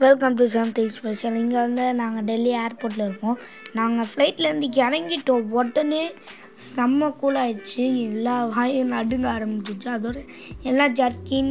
welcome to seven three special இங்கே வந்து நாங்கள் டெல்லி ஏர்போர்ட்டில் இருக்கோம் நாங்கள் ஃப்ளைட்லேருந்து இறங்கிட்டோம் உடனே செம்ம கூல் ஆயிடுச்சு எல்லா வாயும் நடுங்க ஆரம்பிச்சிச்சு அதோட எல்லா ஜர்க்கின்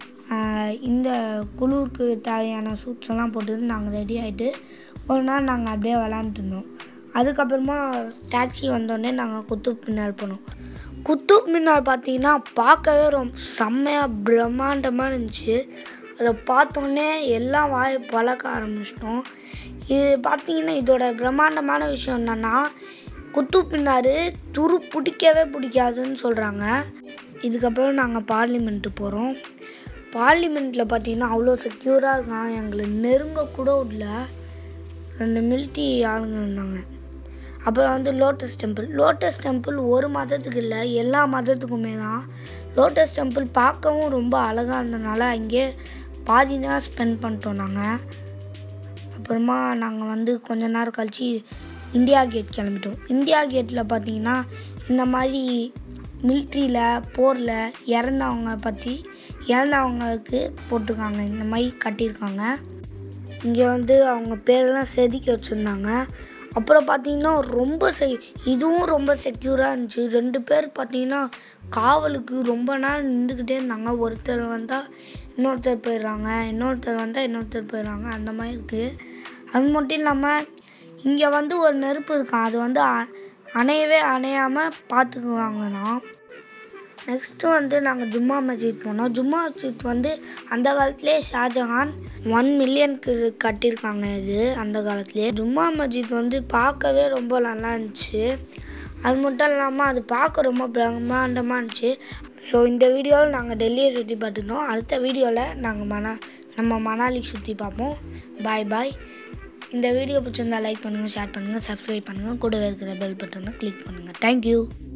இந்த குளிருக்கு தேவையான சூட்ஸ் எல்லாம் போட்டுட்டு நாங்கள் ரெடி ஆகிட்டு ஒரு நாள் நாங்கள் அப்படியே விளாண்டுட்டு இருந்தோம் அதுக்கப்புறமா டாக்ஸி வந்தோடனே நாங்கள் குத்துப் மினார் போனோம் குத்துப் மினார் பார்த்தீங்கன்னா பார்க்கவே ரொம்ப செம்மையாக பிரம்மாண்டமாக இருந்துச்சு அதை பார்த்தோன்னே எல்லாம் வாயை பழக்க ஆரம்பிச்சிட்டோம் இது பார்த்தீங்கன்னா இதோட பிரம்மாண்டமான விஷயம் என்னென்னா குத்துப் மினார் துரு பிடிக்கவே பிடிக்காதுன்னு சொல்கிறாங்க இதுக்கப்புறம் நாங்கள் பார்லிமெண்ட்டு போகிறோம் பார்லிமெண்ட்டில் பார்த்தீங்கன்னா அவ்வளோ செக்யூராக இருக்கான் எங்களை நெருங்க கூட விடல ரெண்டு மிலிட்ரி ஆளுங்க இருந்தாங்க அப்புறம் வந்து லோட்டஸ் டெம்பிள் லோட்டஸ் டெம்பிள் ஒரு மதத்துக்கு இல்லை எல்லா மதத்துக்குமே தான் லோட்டஸ் டெம்பிள் பார்க்கவும் ரொம்ப அழகாக இருந்தனால அங்கே பாதி நேரம் ஸ்பெண்ட் பண்ணிட்டோம் நாங்கள் அப்புறமா நாங்கள் வந்து கொஞ்ச நேரம் கழித்து இந்தியா கேட் கிளம்பிட்டோம் இந்தியா கேட்டில் பார்த்தீங்கன்னா இந்த மாதிரி மிலிட்ரியில் போரில் இறந்தவங்க பற்றி இறந்தவங்களுக்கு போட்டிருக்காங்க இந்த மாதிரி கட்டியிருக்காங்க இங்கே வந்து அவங்க பேரெல்லாம் செதுக்கி வச்சுருந்தாங்க அப்புறம் பார்த்தீங்கன்னா ரொம்ப செ இதுவும் ரொம்ப செக்யூராக இருந்துச்சு ரெண்டு பேர் பார்த்தீங்கன்னா காவலுக்கு ரொம்ப நேரம் நின்றுக்கிட்டே இருந்தாங்க ஒருத்தர் வந்தால் இன்னொருத்தர் போயிடுறாங்க இன்னொருத்தர் வந்தால் இன்னொருத்தர் போயிடுறாங்க அந்த மாதிரி இருக்குது அது மட்டும் இல்லாமல் இங்கே வந்து ஒரு நெருப்பு இருக்கான் அது வந்து அ- அணையவே அணையாமல் பார்த்துக்குவாங்கண்ணா நெக்ஸ்ட்டு வந்து நாங்கள் ஜும்மா மஸ்ஜித் போனோம் ஜும்மா மஸ்ஜித் வந்து அந்த காலத்திலே ஷாஜஹான் ஒன் மில்லியனுக்கு கட்டியிருக்காங்க இது அந்த காலத்துலேயே ஜும்மா மஸ்ஜித் வந்து பார்க்கவே ரொம்ப நல்லா இருந்துச்சு அது மட்டும் இல்லாமல் அது பார்க்க ரொம்ப பிரம்மாண்டமாக இருந்துச்சு ஸோ இந்த வீடியோவில் நாங்கள் டெல்லியை சுற்றி பார்த்துட்டோம் அடுத்த வீடியோவில் நாங்கள் மனா நம்ம மணாலி சுற்றி பார்ப்போம் பாய் பாய் இந்த வீடியோ பிடிச்சிருந்தா லைக் பண்ணுங்கள் ஷேர் பண்ணுங்கள் சப்ஸ்கிரைப் பண்ணுங்கள் கூடவே இருக்கிற பெல் பட்டனை கிளிக் பண்ணுங்கள் தேங்க்யூ